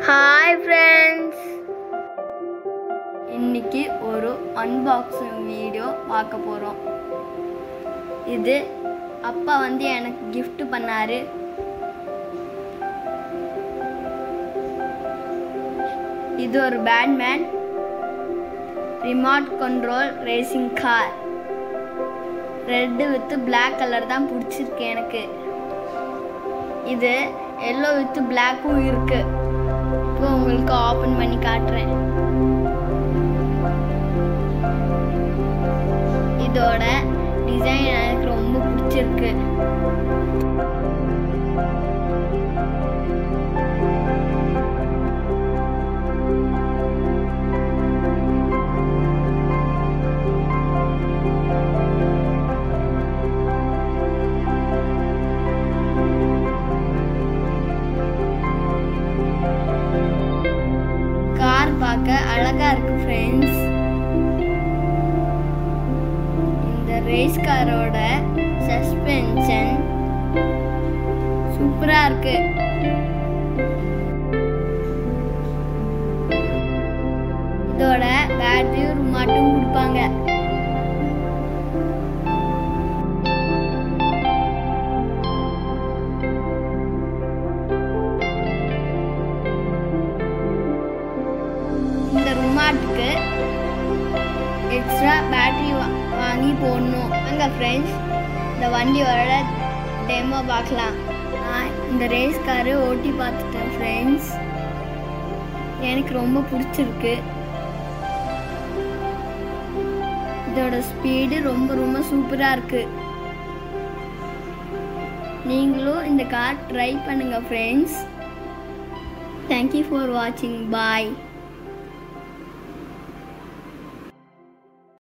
hi friends இன்னைக்கு ஒரு unboxing video பார்க்க போகிறோம் இது அப்பா வந்து எனக்கு gift பண்ணாரு இது ஒரு Batman remote control racing car red with Black colour தான் பிடிச்சிருக்கு எனக்கு இது எல்லோ வித் பிளாக்கும் இருக்கு இப்போ உங்களுக்கு ஓப்பன் பண்ணி காட்டுறேன் இதோட டிசைன் எனக்கு ரொம்ப பிடிச்சிருக்கு கார் பார்க்க அழகா இருக்கு ஃப்ரெண்ட்ஸ் இந்த ரேஸ் காரோட சஸ்பென்ஷன் சூப்பரா இருக்கு இதோட பேட்டரியும் மட்டும் கொடுப்பாங்க இந்த ரிமாட்டுக்கு எக்ஸ்ட்ரா பேட்டரி வாங்கி போடணும் அங்கே ஃப்ரெண்ட்ஸ் இந்த வண்டியோட டெமோ பார்க்கலாம் நான் இந்த ரேஸ் காரு ஓட்டி பார்த்துட்டேன் ஃப்ரெண்ட்ஸ் எனக்கு ரொம்ப பிடிச்சிருக்கு இதோட ஸ்பீடு ரொம்ப ரொம்ப சூப்பராக இருக்கு நீங்களும் இந்த கார் ட்ரை பண்ணுங்க ஃப்ரெண்ட்ஸ் தேங்க்யூ ஃபார் வாட்சிங் பாய்